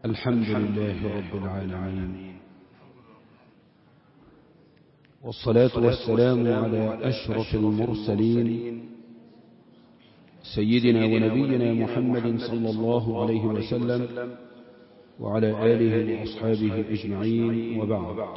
الحمد لله رب العالمين والصلاة والسلام على أشرف المرسلين سيدنا ونبينا محمد صلى الله عليه وسلم وعلى آله وأصحابه أجمعين وبعد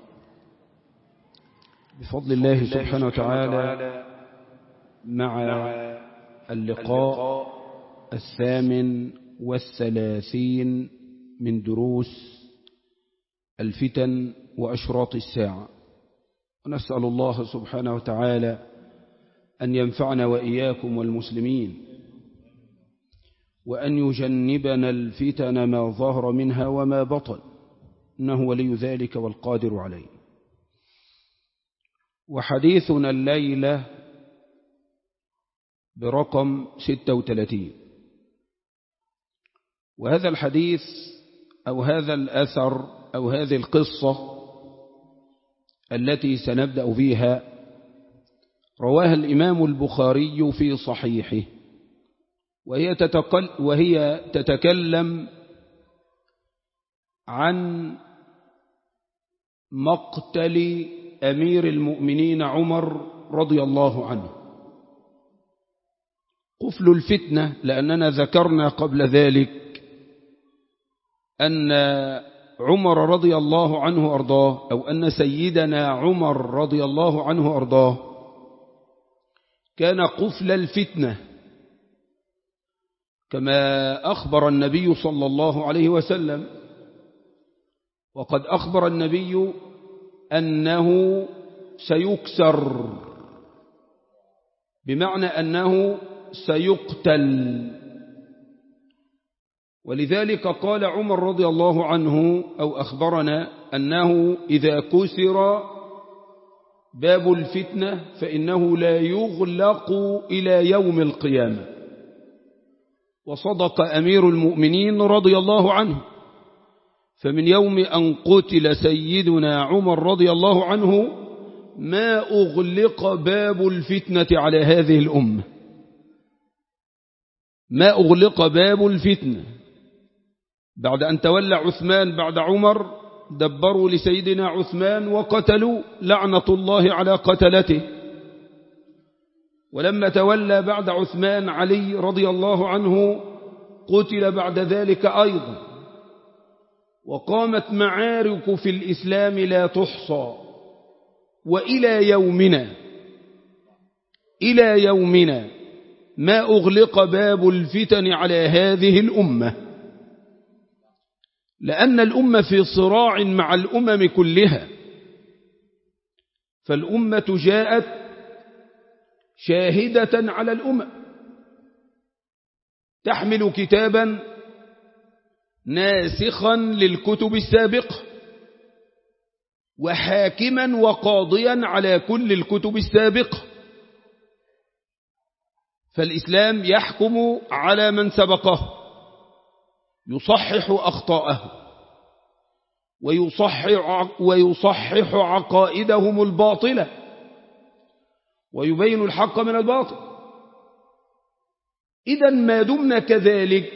بفضل الله سبحانه وتعالى مع اللقاء الثامن والثلاثين من دروس الفتن وأشراط الساعة ونسأل الله سبحانه وتعالى أن ينفعنا وإياكم والمسلمين وأن يجنبنا الفتن ما ظهر منها وما بطن إنه ولي ذلك والقادر عليه وحديثنا الليلة برقم 36 وهذا الحديث أو هذا الأثر أو هذه القصة التي سنبدأ فيها رواها الإمام البخاري في صحيحه وهي, تتقل وهي تتكلم عن مقتل أمير المؤمنين عمر رضي الله عنه قفل الفتنة لأننا ذكرنا قبل ذلك أن عمر رضي الله عنه أرضاه أو أن سيدنا عمر رضي الله عنه أرضاه كان قفل الفتنة كما أخبر النبي صلى الله عليه وسلم وقد أخبر النبي أنه سيكسر بمعنى أنه سيقتل ولذلك قال عمر رضي الله عنه أو أخبرنا أنه إذا كسر باب الفتنة فإنه لا يغلق إلى يوم القيامة وصدق أمير المؤمنين رضي الله عنه فمن يوم أن قتل سيدنا عمر رضي الله عنه ما أغلق باب الفتنة على هذه الأمة ما أغلق باب الفتنة بعد أن تولى عثمان بعد عمر دبروا لسيدنا عثمان وقتلوا لعنة الله على قتلته ولما تولى بعد عثمان علي رضي الله عنه قتل بعد ذلك أيضا وقامت معارك في الإسلام لا تحصى وإلى يومنا إلى يومنا ما أغلق باب الفتن على هذه الأمة لأن الأمة في صراع مع الأمم كلها فالأمة جاءت شاهدة على الأمم تحمل كتابا ناسخا للكتب السابقة وحاكما وقاضيا على كل الكتب السابقة فالإسلام يحكم على من سبقه يصحح أخطاءه ويصحح, ويصحح عقائدهم الباطلة ويبين الحق من الباطل إذا ما دمنا كذلك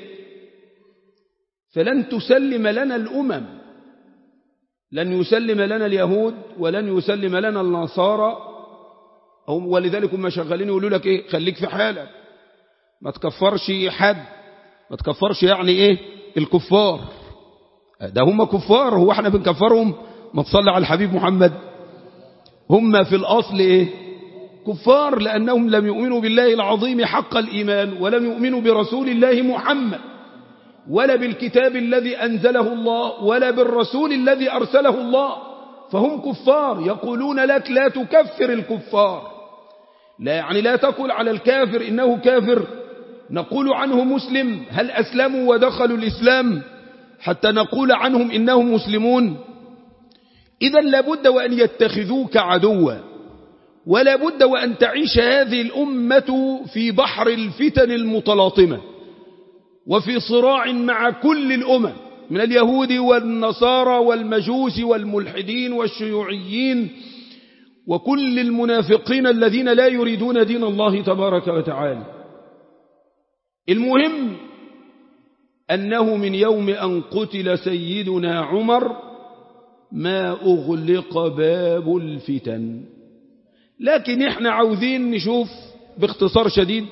فلن تسلم لنا الأمم لن يسلم لنا اليهود ولن يسلم لنا النصارى هم ولذلك هم شغالين يقولوا لك ايه خليك في حالك ما تكفرش حد ما تكفرش يعني ايه الكفار ده هم كفار هو احنا بنكفرهم ما تصلي على الحبيب محمد هم في الأصل ايه كفار لأنهم لم يؤمنوا بالله العظيم حق الإيمان ولم يؤمنوا برسول الله محمد ولا بالكتاب الذي أنزله الله ولا بالرسول الذي أرسله الله فهم كفار يقولون لك لا تكفر الكفار لا يعني لا تقل على الكافر إنه كافر نقول عنه مسلم هل أسلموا ودخلوا الإسلام حتى نقول عنهم إنهم مسلمون إذا لابد وأن يتخذوك عدوا ولا بد وأن تعيش هذه الأمة في بحر الفتن المتلاطمة وفي صراع مع كل الأمم من اليهود والنصارى والمجوس والملحدين والشيوعيين وكل المنافقين الذين لا يريدون دين الله تبارك وتعالى المهم أنه من يوم أن قتل سيدنا عمر ما أغلق باب الفتن لكن احنا عاوزين نشوف باختصار شديد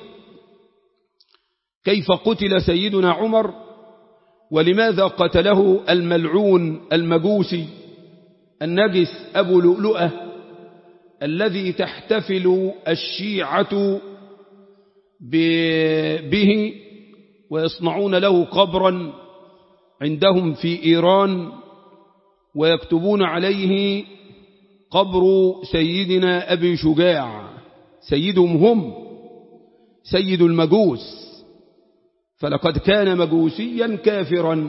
كيف قتل سيدنا عمر ولماذا قتله الملعون المجوسي النجس أبو لؤلؤة الذي تحتفل الشيعة به ويصنعون له قبرا عندهم في إيران ويكتبون عليه قبر سيدنا أبي شجاع سيدهم هم سيد المجوس فلقد كان مجوسيا كافرا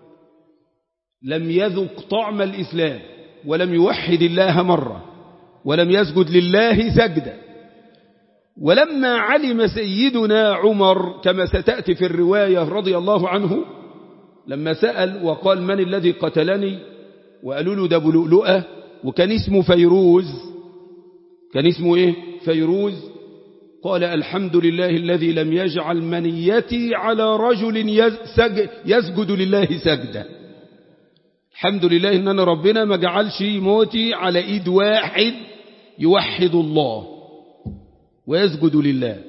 لم يذق طعم الإسلام ولم يوحد الله مرة ولم يسجد لله سجدا ولما علم سيدنا عمر كما ستأتي في الرواية رضي الله عنه لما سأل وقال من الذي قتلني وقالوا له ده بلؤلؤة وكان اسمه فيروز كان اسمه ايه فيروز قال الحمد لله الذي لم يجعل منيتي على رجل يسجد لله سجدا الحمد لله ان انا ربنا ما جعلش موتي على ايد واحد يوحد الله ويسجد لله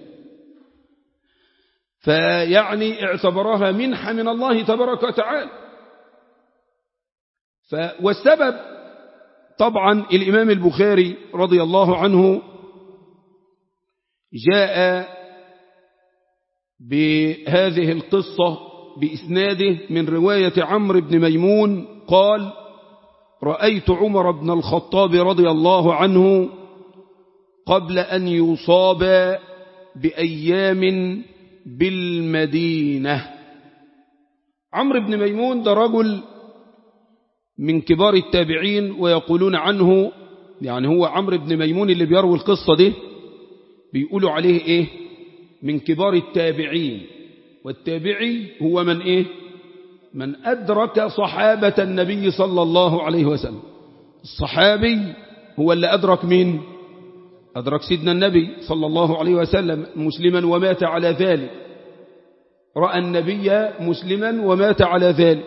فيعني اعتبرها منحة من الله تبارك وتعالى ف والسبب طبعا الإمام البخاري رضي الله عنه جاء بهذه القصة بإسناده من رواية عمرو بن ميمون قال رأيت عمر بن الخطاب رضي الله عنه قبل أن يصاب بأيام بالمدينة عمرو بن ميمون ده رجل من كبار التابعين ويقولون عنه يعني هو عمرو بن ميمون اللي بيروي القصة دي بيقولوا عليه ايه من كبار التابعين والتابعي هو من ايه من أدرك صحابة النبي صلى الله عليه وسلم الصحابي هو اللي أدرك مين أدرك سيدنا النبي صلى الله عليه وسلم مسلما ومات على ذلك رأى النبي مسلما ومات على ذلك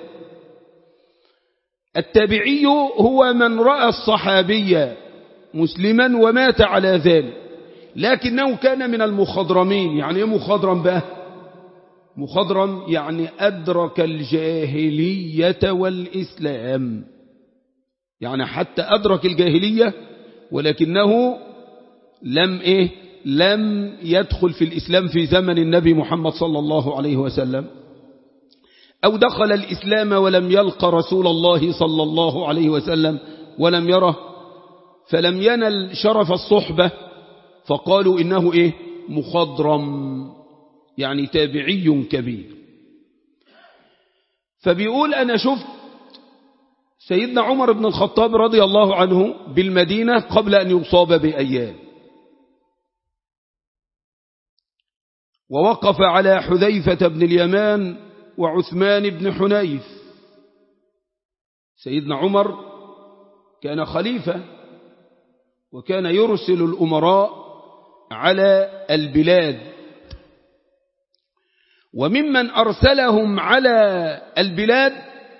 التابعي هو من رأى الصحابي مسلما ومات على ذلك لكنه كان من المخضرمين يعني ايه مخضرم بقى مخضرم يعني أدرك الجاهلية والإسلام يعني حتى أدرك الجاهلية ولكنه لم إيه لم يدخل في الإسلام في زمن النبي محمد صلى الله عليه وسلم أو دخل الإسلام ولم يلق رسول الله صلى الله عليه وسلم ولم يره فلم ينل شرف الصحبة فقالوا إنه إيه مخضرم يعني تابعي كبير فبيقول أنا شفت سيدنا عمر بن الخطاب رضي الله عنه بالمدينة قبل أن يصاب بأيام ووقف على حذيفة بن اليمان وعثمان بن حنيف سيدنا عمر كان خليفة وكان يرسل الأمراء على البلاد وممن أرسلهم على البلاد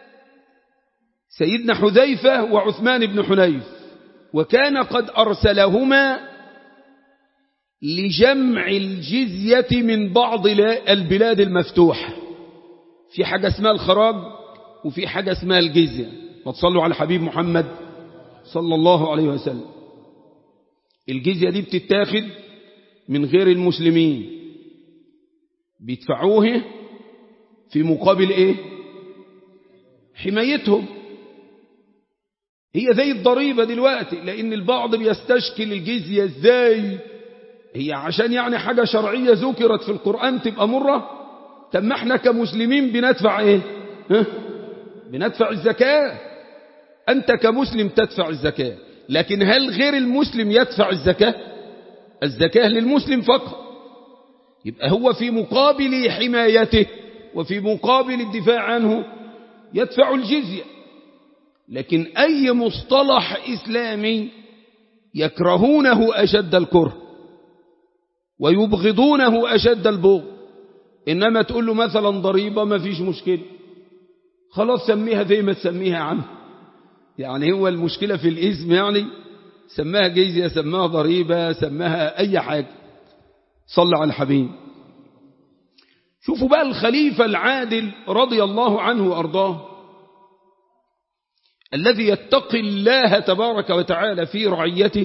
سيدنا حذيفة وعثمان بن حنيف وكان قد أرسلهما لجمع الجزية من بعض البلاد المفتوحة في حاجة اسمها الخراج وفي حاجة اسمها الجزية وتصلوا على حبيب محمد صلى الله عليه وسلم الجزية دي بتتاخد من غير المسلمين بيدفعوه في مقابل ايه حمايتهم هي زي الضريبة دلوقتي لان البعض بيستشكل الجزية ازاي هي عشان يعني حاجة شرعية ذكرت في القرآن تبقى مرة طب ما احنا كمسلمين بندفع ايه ها؟ بندفع الزكاة انت كمسلم تدفع الزكاة لكن هل غير المسلم يدفع الزكاة الزكاة للمسلم فقط يبقى هو في مقابل حمايته وفي مقابل الدفاع عنه يدفع الجزية لكن أي مصطلح إسلامي يكرهونه أشد الكره ويبغضونه أشد البغض إنما تقول له مثلا ضريبة ما فيش مشكلة خلاص سميها زي ما تسميها يا عم يعني هو المشكلة في الاسم يعني سماها جيزية سماها ضريبة سماها أي حاجة صلى على الحبيب شوفوا بقى الخليفة العادل رضي الله عنه وأرضاه الذي يتقي الله تبارك وتعالى في رعيته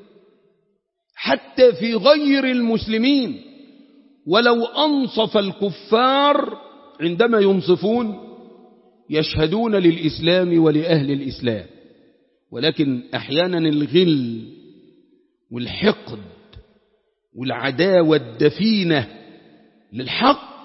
حتى في غير المسلمين ولو أنصف الكفار عندما ينصفون يشهدون للإسلام ولأهل الإسلام ولكن أحيانا الغل والحقد والعداوة الدفينة للحق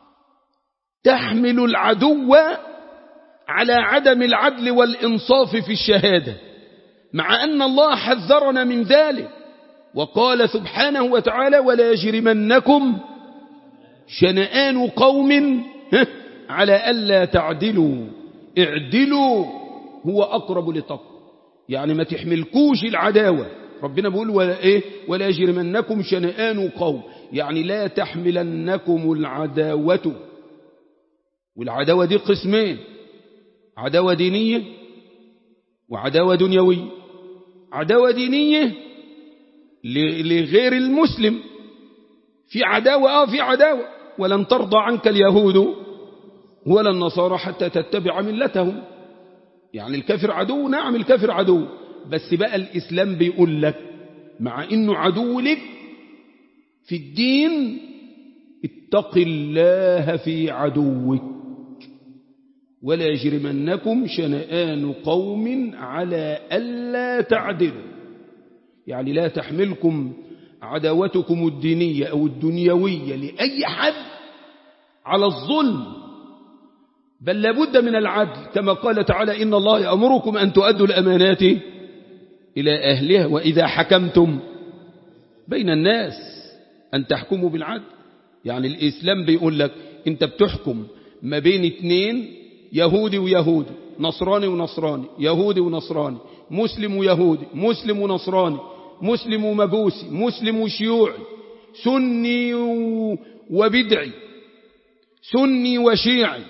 تحمل العدو على عدم العدل والإنصاف في الشهادة مع أن الله حذرنا من ذلك وقال سبحانه وتعالى ولا يجرمنكم شنآن قوم على ألا تعدلوا اعدلوا هو أقرب لتقوى يعني ما تحملكوش العداوة ربنا بيقول ولا إيه ولا يجرمنكم شنآن قوم يعني لا تحملنكم العداوة والعداوة دي قسمين عداوة دينية وعداوة دنيوية عداوة دينية لغير المسلم في عداوة آه في عداوة ولن ترضى عنك اليهود ولا النصارى حتى تتبع ملتهم يعني الكافر عدو نعم الكافر عدو بس بقى الإسلام بيقول لك مع إنه عدو لك في الدين اتق الله في عدوك ولا يجرمنكم شنآن قوم على ألا تعدلوا يعني لا تحملكم عداوتكم الدينية أو الدنيوية لأي حد على الظلم بل لابد من العدل كما قال تعالى إن الله يأمركم أن تؤدوا الأمانات إلى أهلها وإذا حكمتم بين الناس أن تحكموا بالعدل يعني الإسلام بيقول لك أنت بتحكم ما بين اثنين يهودي ويهودي نصراني ونصراني يهودي ونصراني مسلم ويهودي مسلم ونصراني مسلم ومجوسي مسلم وشيوعي سني وبدعي سني وشيعي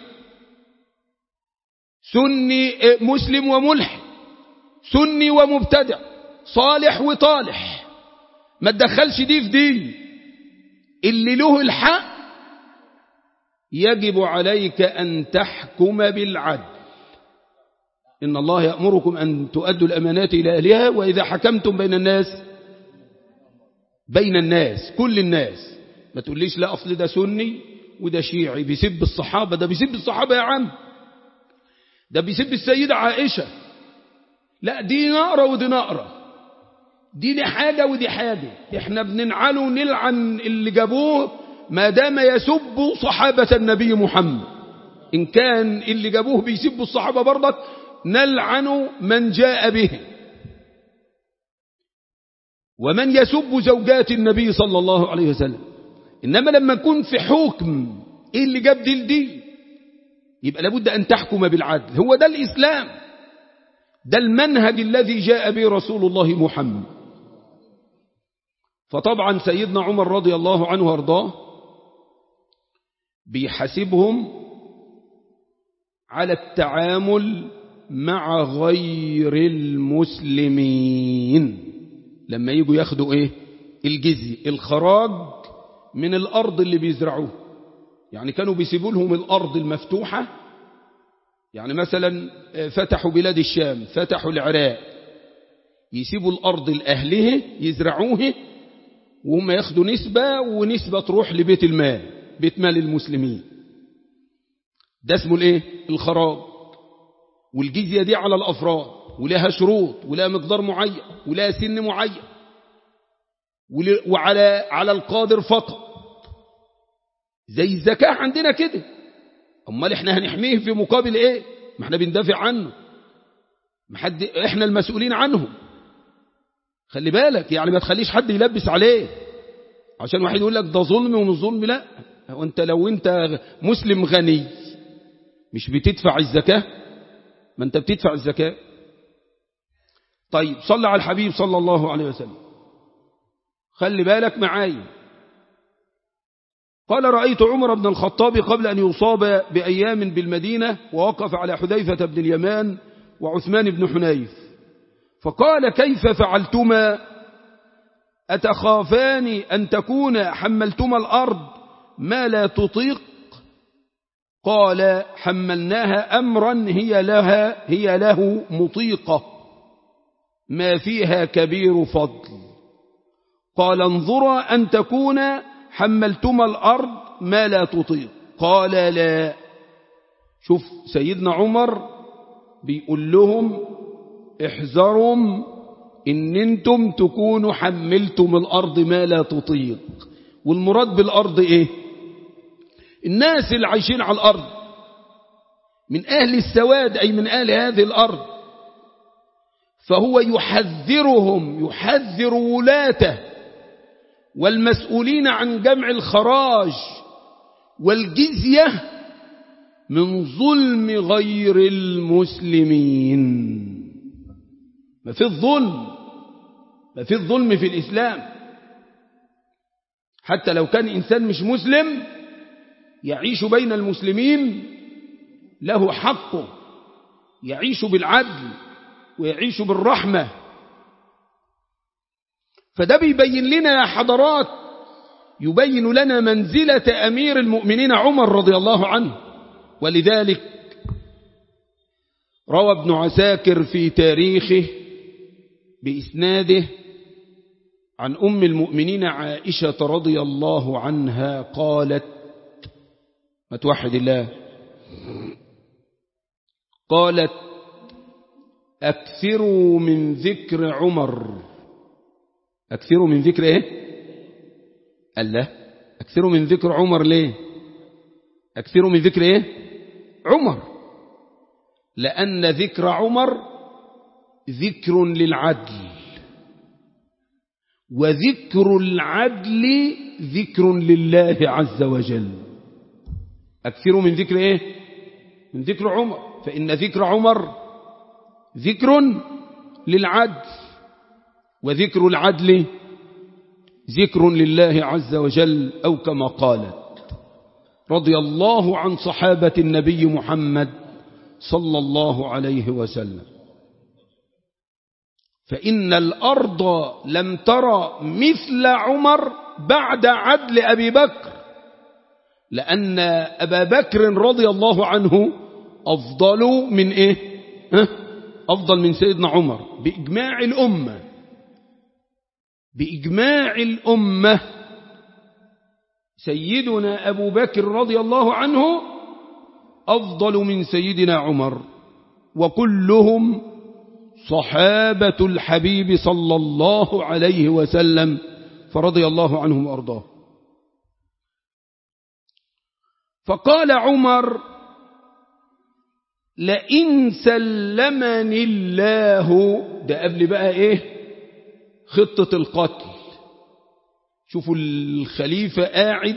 سني مسلم وملحد سني ومبتدع صالح وطالح ما تدخلش دي في دي اللي له الحق يجب عليك أن تحكم بالعدل إن الله يأمركم أن تؤدوا الأمانات إلى أهلها وإذا حكمتم بين الناس بين الناس كل الناس ما تقوليش لا أصل ده سني وده شيعي بيسب الصحابة ده بيسب الصحابة يا عم ده بيسب السيدة عائشة لا دي نقرة ودي نقرة دي دي حاجة ودي حاجة احنا بننعله ونلعن اللي جابوه ما دام يسب صحابة النبي محمد إن كان اللي جابوه بيسبوا الصحابة برضك نلعن من جاء به ومن يسب زوجات النبي صلى الله عليه وسلم إنما لما نكون في حكم إيه اللي جاب دي لدي يبقى لابد أن تحكم بالعدل هو ده الإسلام ده المنهج الذي جاء به رسول الله محمد فطبعا سيدنا عمر رضي الله عنه وارضاه بيحاسبهم على التعامل مع غير المسلمين لما يجوا ياخدوا ايه الجزي الخراج من الارض اللي بيزرعوه يعني كانوا بيسيبوا لهم الارض المفتوحة يعني مثلا فتحوا بلاد الشام فتحوا العراق يسيبوا الارض لاهله يزرعوه وهم ياخدوا نسبة ونسبة تروح لبيت المال بيت مال المسلمين ده اسمه الايه الخراج والجزية دي على الأفراد ولها شروط ولها مقدار معين ولها سن معين وعلى على القادر فقط زي الزكاة عندنا كده امال احنا هنحميه في مقابل ايه ما احنا بندافع عنه ما حد احنا المسؤولين عنه خلي بالك يعني ما تخليش حد يلبس عليه عشان واحد يقول لك ده ظلم ومش ظلم لا وانت لو انت مسلم غني مش بتدفع الزكاة ما انت بتدفع الزكاة طيب صلى على الحبيب صلى الله عليه وسلم خلي بالك معايا قال رأيت عمر بن الخطاب قبل أن يصاب بأيام بالمدينة ووقف على حذيفة بن اليمان وعثمان بن حنيف فقال كيف فعلتما أتخافان أن تكون حملتما الأرض ما لا تطيق قال حملناها أمرا هي لها هي له مطيقة ما فيها كبير فضل قال انظرا أن تكون حملتما الأرض ما لا تطيق قال لا شوف سيدنا عمر بيقول لهم احذروا ان انتم تكونوا حملتم الأرض ما لا تطيق والمراد بالأرض ايه الناس اللي عايشين على الأرض من أهل السواد أي من أهل هذه الأرض فهو يحذرهم يحذر ولاته والمسؤولين عن جمع الخراج والجزية من ظلم غير المسلمين ما في الظلم ما في الظلم في الإسلام حتى لو كان إنسان مش مسلم يعيش بين المسلمين له حقه يعيش بالعدل ويعيش بالرحمة فده بيبين لنا يا حضرات يبين لنا منزلة أمير المؤمنين عمر رضي الله عنه ولذلك روى ابن عساكر في تاريخه بإسناده عن أم المؤمنين عائشة رضي الله عنها قالت ما توحد الله قالت أكثروا من ذكر عمر أكثروا من ذكر إيه قال له أكثروا من ذكر عمر ليه أكثروا من ذكر إيه عمر لأن ذكر عمر ذكر للعدل وذكر العدل ذكر لله عز وجل أكثروا من ذكر إيه من ذكر عمر فإن ذكر عمر ذكر للعدل وذكر العدل ذكر لله عز وجل أو كما قالت رضي الله عن صحابة النبي محمد صلى الله عليه وسلم فإن الأرض لم ترى مثل عمر بعد عدل أبي بكر لأن أبا بكر رضي الله عنه أفضل من إيه ها؟ أفضل من سيدنا عمر بإجماع الأمة بإجماع الأمة سيدنا أبو بكر رضي الله عنه أفضل من سيدنا عمر وكلهم صحابة الحبيب صلى الله عليه وسلم فرضي الله عنهم وأرضاه فقال عمر لئن سلمني الله ده قبل بقى ايه خطة القتل شوفوا الخليفة قاعد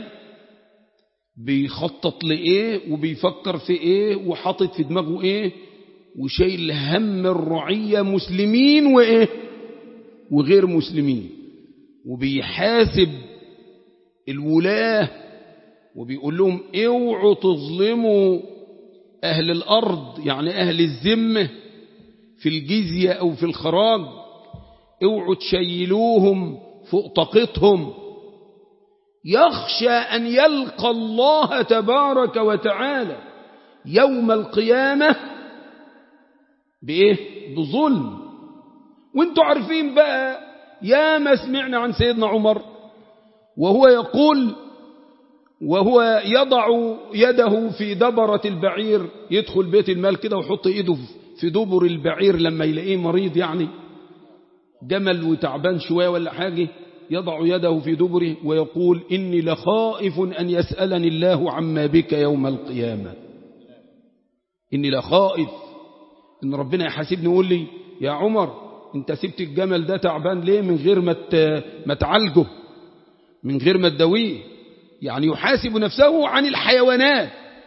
بيخطط لإيه وبيفكر في إيه وحاطط في دماغه إيه وشايل هم الرعية مسلمين وإيه وغير مسلمين وبيحاسب الولاة وبيقول لهم اوعوا تظلموا أهل الأرض يعني أهل الذمة في الجزية أو في الخراج اوعوا تشيلوهم فوق طاقتهم يخشى أن يلقى الله تبارك وتعالى يوم القيامة بإيه؟ بظلم وانتوا عارفين بقى يا ما سمعنا عن سيدنا عمر وهو يقول وهو يضع يده في دبرة البعير يدخل بيت المال كده ويحط ايده في دبر البعير لما يلاقيه مريض يعني جمل وتعبان شوية ولا حاجة يضع يده في دبره ويقول إني لخائف أن يسألني الله عما بك يوم القيامة إني لخائف إن ربنا يحاسبني ويقول لي يا عمر انت سبت الجمل ده تعبان ليه من غير ما تعالجه من غير ما تداويه يعني يحاسب نفسه عن الحيوانات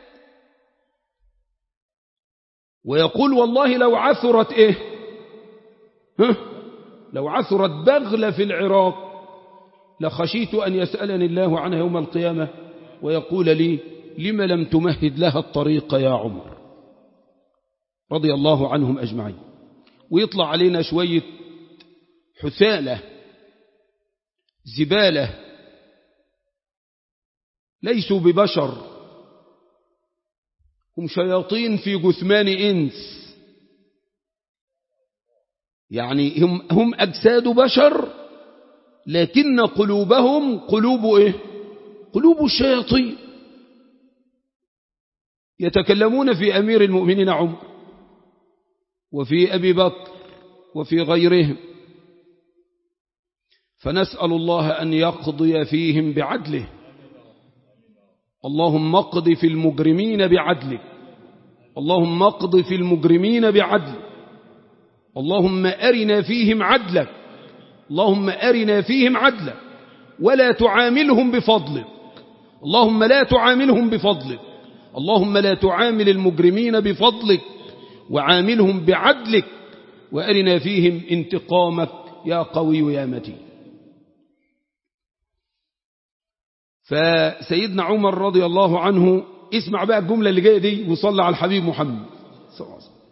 ويقول والله لو عثرت ايه ها لو عثرت بغلة في العراق لخشيت أن يسألني الله عنها يوم القيامة ويقول لي لم لم تمهد لها الطريق يا عمر رضي الله عنهم أجمعين ويطلع علينا شوية حثالة زبالة ليسوا ببشر هم شياطين في جثمان إنس يعني هم, هم أجساد بشر لكن قلوبهم قلوب إيه قلوب الشياطين يتكلمون في أمير المؤمنين عمر وفي أبي بكر وفي غيرهم فنسأل الله أن يقضي فيهم بعدله اللهم اقض في المجرمين بعدلك اللهم اقض في المجرمين بعدلك اللهم أرنا فيهم عدلك اللهم أرنا فيهم عدلك ولا تعاملهم بفضلك اللهم لا تعاملهم بفضلك اللهم لا تعامل المجرمين بفضلك وعاملهم بعدلك وأرنا فيهم انتقامك يا قوي يا متين فسيدنا عمر رضي الله عنه اسمع بقى الجملة اللي جاية دي وصلى على الحبيب محمد صلى الله عليه وسلم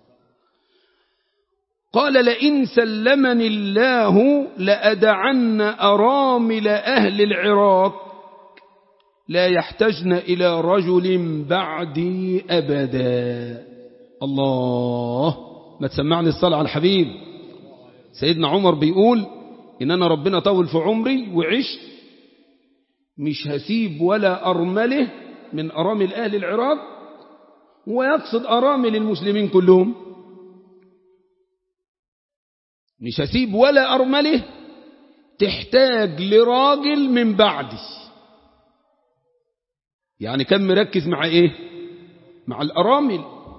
قال لئن سلمني الله لأدعن أرامل أهل العراق لا يحتجن إلى رجل بعدي أبدا الله ما تسمعني الصلاة على الحبيب سيدنا عمر بيقول إن أنا ربنا طول في عمري وعشت مش هسيب ولا أرمله من أرامل أهل العراق ويقصد أرامل المسلمين كلهم مش هسيب ولا أرمله تحتاج لراجل من بعدي يعني كان مركز مع إيه مع الأرامل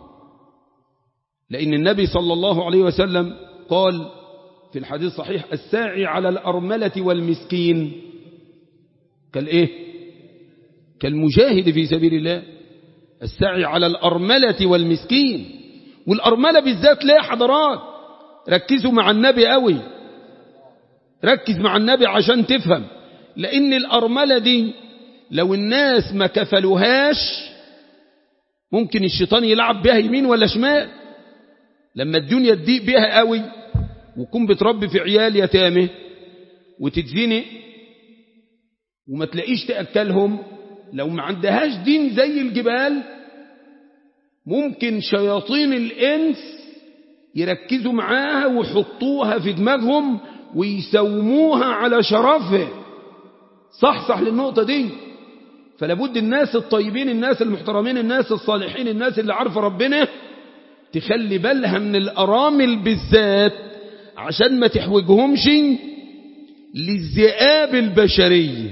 لأن النبي صلى الله عليه وسلم قال في الحديث الصحيح الساعي على الأرملة والمسكين كالإيه كالمجاهد في سبيل الله السعي على الأرملة والمسكين والأرملة بالذات لا حضرات ركزوا مع النبي قوي ركز مع النبي عشان تفهم لأن الأرملة دي لو الناس ما كفلوهاش ممكن الشيطان يلعب بها يمين ولا شمال لما الدنيا تضيق بها قوي وكون بتربي في عيال يتامه وتتزنق وما تلاقيش تأكلهم لو ما عندهاش دين زي الجبال ممكن شياطين الإنس يركزوا معاها ويحطوها في دماغهم ويسوموها على شرفها صح صح للنقطة دي فلابد الناس الطيبين الناس المحترمين الناس الصالحين الناس اللي عارفة ربنا تخلي بالها من الأرامل بالذات عشان ما تحوجهمش للذئاب البشريه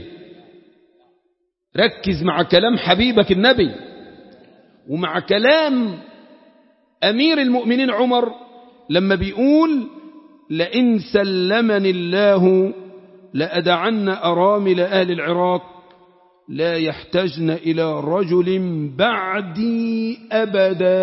ركز مع كلام حبيبك النبي ومع كلام أمير المؤمنين عمر لما بيقول لئن سلمني الله لأدعن أرامل أهل العراق لا يحتجن إلى رجل بعدي أبدا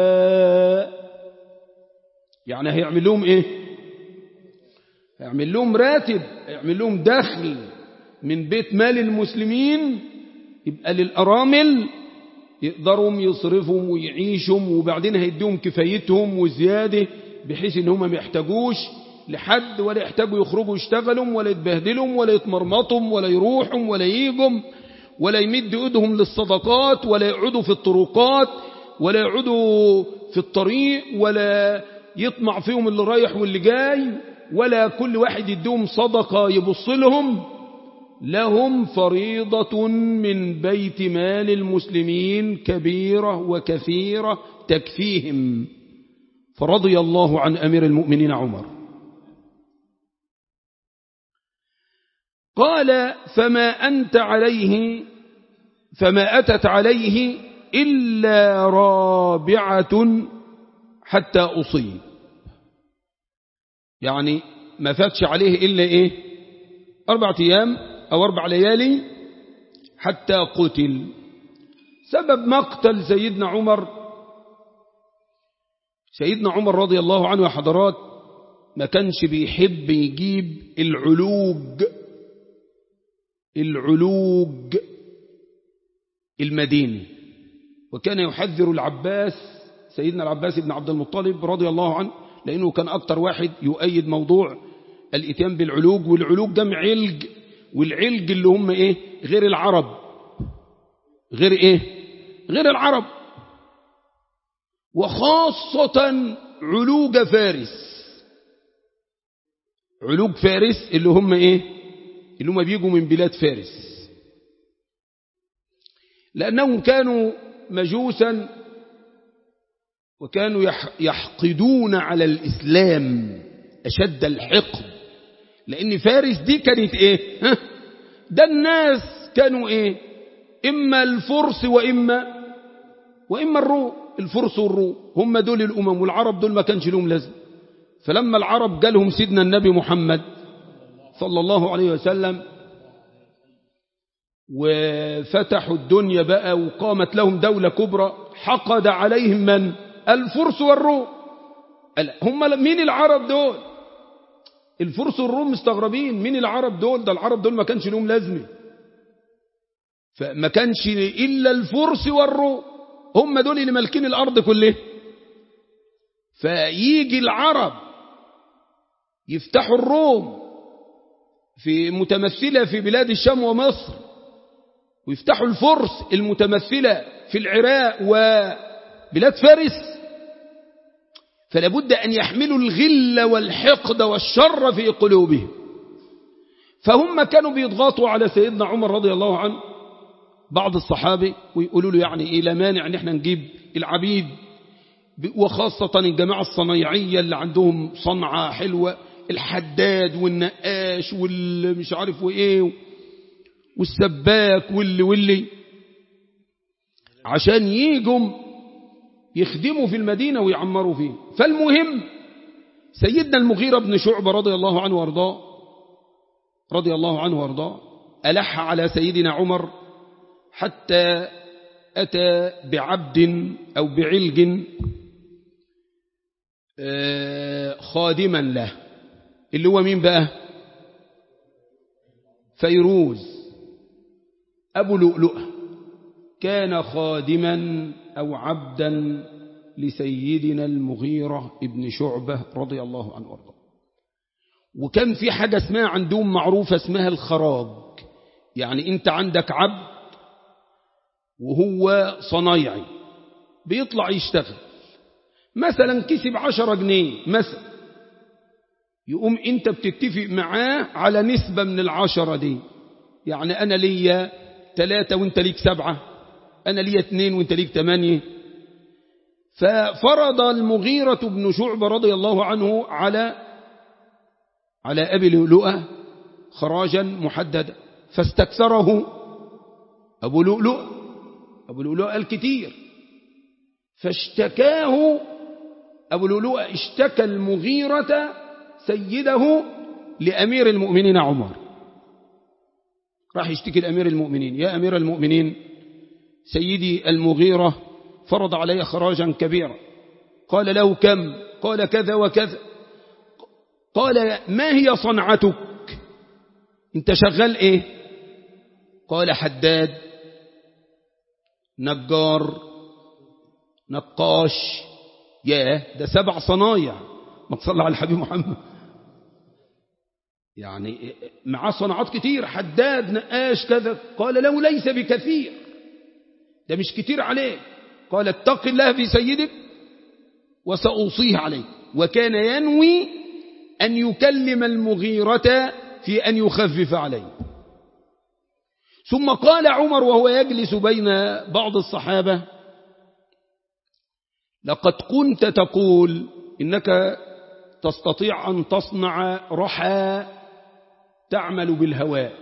يعني هيعمل لهم إيه هيعمل لهم راتب هيعمل لهم دخل من بيت مال المسلمين يبقى للأرامل يقدروا يصرفوا ويعيشوا وبعدين هيديهم كفايتهم وزيادة بحيث ان هم ما يحتاجوش لحد ولا يحتاجوا يخرجوا يشتغلوا ولا يتبهدلوا ولا يتمرمطوا ولا يروحوا ولا ييجوا ولا يمدوا ايدهم للصدقات ولا يقعدوا في الطرقات ولا يقعدوا في الطريق ولا يطمع فيهم اللي رايح واللي جاي ولا كل واحد يديهم صدقة يبص لهم لهم فريضة من بيت مال المسلمين كبيرة وكثيرة تكفيهم فرضي الله عن أمير المؤمنين عمر قال فما أنت عليه فما أتت عليه إلا رابعة حتى أصيب يعني ما فاتش عليه إلا إيه أربعة أيام أو أربع ليالي حتى قتل سبب مقتل سيدنا عمر سيدنا عمر رضي الله عنه يا حضرات ما كانش بيحب يجيب العلوج العلوج المديني وكان يحذر العباس سيدنا العباس بن عبد المطلب رضي الله عنه لأنه كان أكتر واحد يؤيد موضوع الاتيان بالعلوج والعلوج جمع علج والعلج اللي هم إيه غير العرب غير إيه غير العرب وخاصة علوج فارس علوج فارس اللي هم إيه اللي هم بيجوا من بلاد فارس لأنهم كانوا مجوسا وكانوا يحقدون على الإسلام أشد الحقد لأن فارس دي كانت إيه ها؟ ده الناس كانوا إيه إما الفرس وإما وإما الروم الفرس والروم هم دول الأمم والعرب دول ما كانش لهم لازم فلما العرب جالهم سيدنا النبي محمد صلى الله عليه وسلم وفتحوا الدنيا بقى وقامت لهم دولة كبرى حقد عليهم من الفرس والروم هم مين العرب دول الفرس والروم مستغربين مين العرب دول ده العرب دول ما كانش لهم لازمة فما كانش إلا الفرس والروم هم دول اللي مالكين الأرض كلها فيجي العرب يفتحوا الروم في متمثلة في بلاد الشام ومصر ويفتحوا الفرس المتمثلة في العراق وبلاد فارس فلا بد أن يحملوا الغل والحقد والشر في قلوبهم فهم كانوا بيضغطوا على سيدنا عمر رضي الله عنه بعض الصحابة ويقولوا له يعني إيه لا مانع أن احنا نجيب العبيد وخاصة الجماعة الصنايعية اللي عندهم صنعة حلوة الحداد والنقاش والمش عارف وإيه والسباك واللي واللي عشان يجوا يخدموا في المدينة ويعمروا فيه فالمهم سيدنا المغيرة بن شعبة رضي الله عنه وارضاه رضي الله عنه وارضاه ألح على سيدنا عمر حتى أتى بعبد أو بعلج خادما له اللي هو مين بقى فيروز أبو لؤلؤة كان خادما أو عبدا لسيدنا المغيرة ابن شعبة رضي الله عنه وارضاه وكان في حاجة اسمها عندهم معروفة اسمها الخراج يعني انت عندك عبد وهو صنايعي بيطلع يشتغل مثلا كسب عشرة جنيه مثلا يقوم انت بتتفق معاه على نسبة من العشرة دي يعني انا ليا ثلاثة وانت ليك سبعة انا ليا اثنين وانت ليك ثمانية ففرض المغيرة بن شعبة رضي الله عنه على على أبي لؤلؤة خراجا محددا فاستكثره أبو لؤلؤ أبو لؤلؤ قال كتير فاشتكاه أبو لؤلؤ اشتكى المغيرة سيده لأمير المؤمنين عمر راح يشتكي لأمير المؤمنين يا أمير المؤمنين سيدي المغيرة فرض علي خراجا كبيرا قال له كم قال كذا وكذا قال ما هي صنعتك انت شغال ايه قال حداد نجار نقاش ياه ده سبع صنايع ما تصلى على الحبيب محمد يعني معاه صناعات كتير حداد نقاش كذا قال له ليس بكثير ده مش كتير عليه قال اتق الله في سيدك وسأوصيه عليك وكان ينوي أن يكلم المغيرة في أن يخفف عليه ثم قال عمر وهو يجلس بين بعض الصحابة لقد كنت تقول إنك تستطيع أن تصنع رحى تعمل بالهواء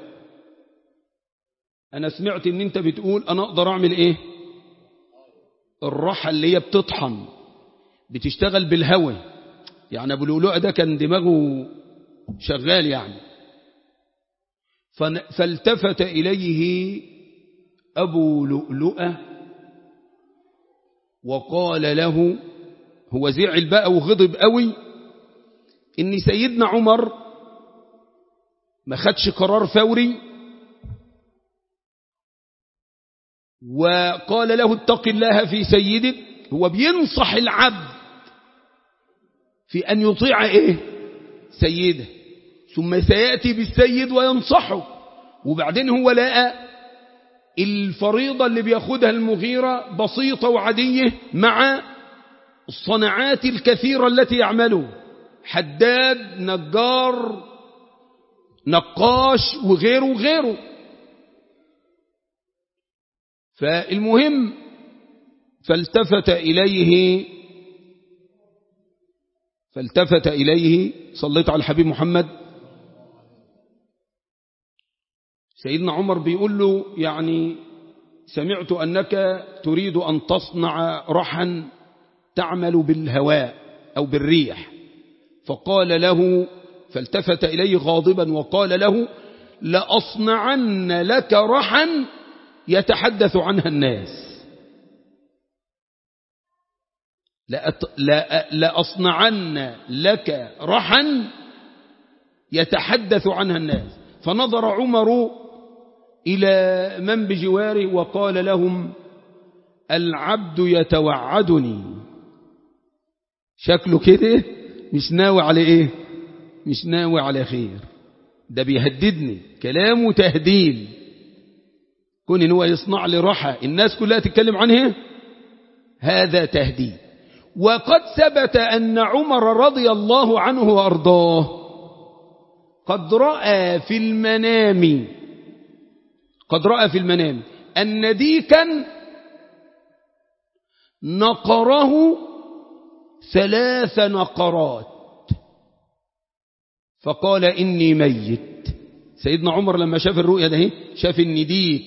أنا سمعت إن أنت بتقول أنا أقدر أعمل إيه الرحى اللي هي بتطحن بتشتغل بالهواء يعني أبو لؤلؤة ده كان دماغه شغال يعني فالتفت إليه أبو لؤلؤة وقال له هو زعل بقى وغضب قوي إن سيدنا عمر ما خدش قرار فوري وقال له اتق الله في سيدك هو بينصح العبد في أن يطيع إيه سيده ثم سيأتي بالسيد وينصحه وبعدين هو لقى الفريضة اللي بياخدها المغيرة بسيطة وعادية مع الصناعات الكثيرة التي يعمله حداد نجار نقاش وغيره وغيره فالمهم فالتفت إليه فالتفت إليه صليت على الحبيب محمد سيدنا عمر بيقول له يعني سمعت أنك تريد أن تصنع رحا تعمل بالهواء أو بالريح فقال له فالتفت إليه غاضبا وقال له لأصنعن لك رحا يتحدث عنها الناس لأصنعن لك رحا يتحدث عنها الناس فنظر عمر إلى من بجواره وقال لهم العبد يتوعدني شكله كده مش ناوي على ايه مش ناوي على خير ده بيهددني كلامه تهديد كون ان هو يصنع لي رحى الناس كلها تتكلم عنه هذا تهديد وقد ثبت أن عمر رضي الله عنه وأرضاه قد رأى في المنام قد رأى في المنام أن ديكا نقره ثلاث نقرات فقال إني ميت سيدنا عمر لما شاف الرؤيا ده شاف ان ديك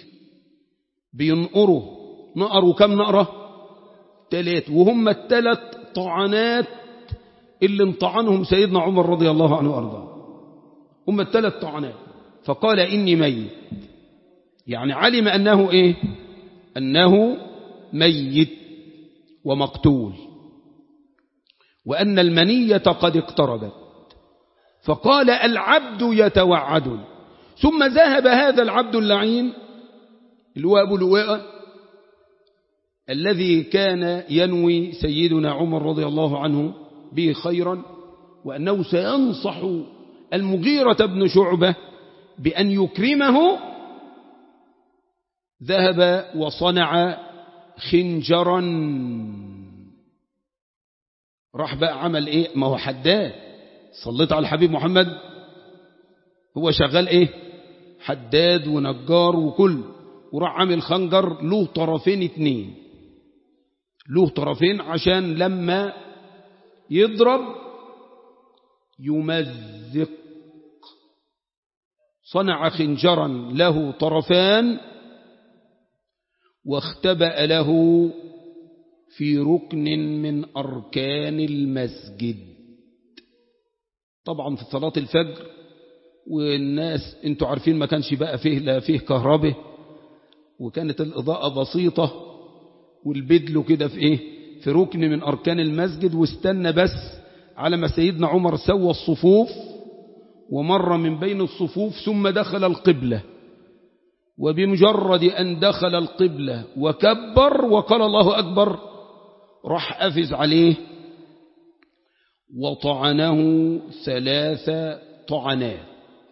بينقره نقروا كم نقرة تلات وهم التلات طعنات اللي انطعنهم سيدنا عمر رضي الله عنه وارضاه هم التلات طعنات فقال إني ميت يعني علم أنه إيه أنه ميت ومقتول وأن المنية قد اقتربت فقال العبد يتوعد ثم ذهب هذا العبد اللعين اللي هو أبو لؤاء الذي كان ينوي سيدنا عمر رضي الله عنه به خيرا وأنه سينصح المغيرة بن شعبة بأن يكرمه ذهب وصنع خنجرا راح بقى عمل ايه ما هو حداد صليت على الحبيب محمد هو شغال ايه حداد ونجار وكل وراح عامل خنجر له طرفين اتنين له طرفين عشان لما يضرب يمزق صنع خنجرا له طرفان واختبأ له في ركن من أركان المسجد طبعا في صلاة الفجر والناس انتوا عارفين ما كانش بقى فيه لا فيه كهرباء وكانت الإضاءة بسيطة والبدل كده في ايه في ركن من أركان المسجد واستنى بس على ما سيدنا عمر سوى الصفوف ومر من بين الصفوف ثم دخل القبلة وبمجرد أن دخل القبلة وكبر وقال الله أكبر راح أفز عليه وطعنه ثلاث طعنات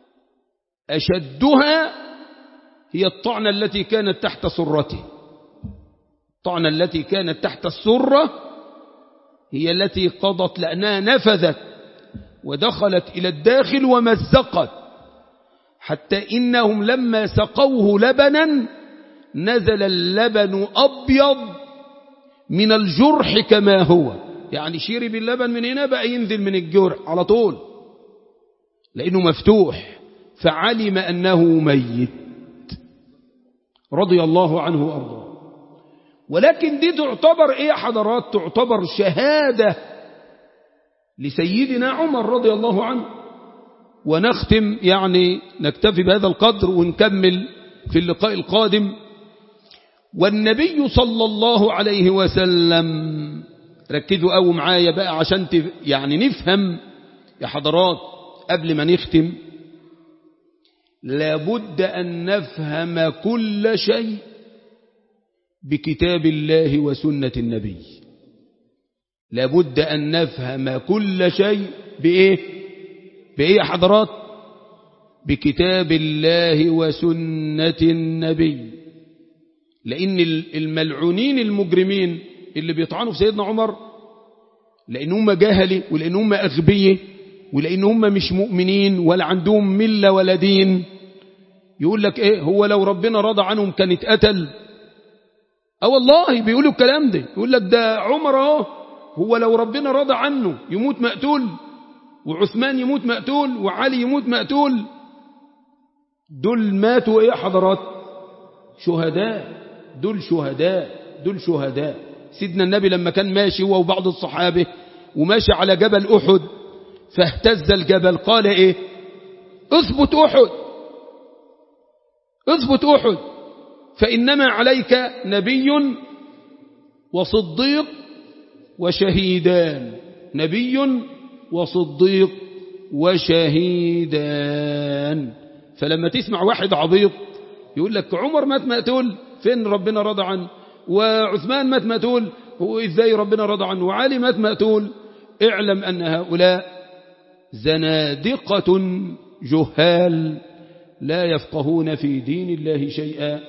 أشدها هي الطعنة التي كانت تحت سرته الطعنة التي كانت تحت السرة هي التي قضت لأنها نفذت ودخلت إلى الداخل ومزقت حتى إنهم لما سقوه لبنا نزل اللبن أبيض من الجرح كما هو يعني شرب اللبن من هنا بقى ينزل من الجرح على طول لأنه مفتوح فعلم أنه ميت رضي الله عنه وأرضاه ولكن دي تعتبر ايه حضرات تعتبر شهادة لسيدنا عمر رضي الله عنه ونختم يعني نكتفي بهذا القدر ونكمل في اللقاء القادم والنبي صلى الله عليه وسلم ركزوا قوي معايا بقى عشان يعني نفهم يا حضرات قبل ما نختم لابد أن نفهم كل شيء بكتاب الله وسنة النبي لابد أن نفهم كل شيء بإيه بإيه يا حضرات بكتاب الله وسنة النبي لأن الملعونين المجرمين اللي بيطعنوا في سيدنا عمر لأن هم جهلي ولأن هم أغبية ولأن هم مش مؤمنين ولا عندهم ملة ولا دين يقول لك إيه هو لو ربنا رضى عنهم كان اتقتل اه والله بيقولوا الكلام ده يقول لك ده عمر اهو هو لو ربنا رضى عنه يموت مقتول وعثمان يموت مقتول وعلي يموت مقتول دول ماتوا ايه يا حضرات شهداء دول شهداء دول شهداء سيدنا النبي لما كان ماشي هو وبعض الصحابة وماشي على جبل أحد فاهتز الجبل قال ايه اثبت أحد اثبت أحد فإنما عليك نبي وصديق وشهيدان نبي وصديق وشهيدان فلما تسمع واحد عبيط يقول لك عمر مات مقتول فين ربنا رضى عنه وعثمان مات مقتول هو ازاي ربنا رضى عنه وعلي مات مقتول اعلم أن هؤلاء زنادقة جهال لا يفقهون في دين الله شيئا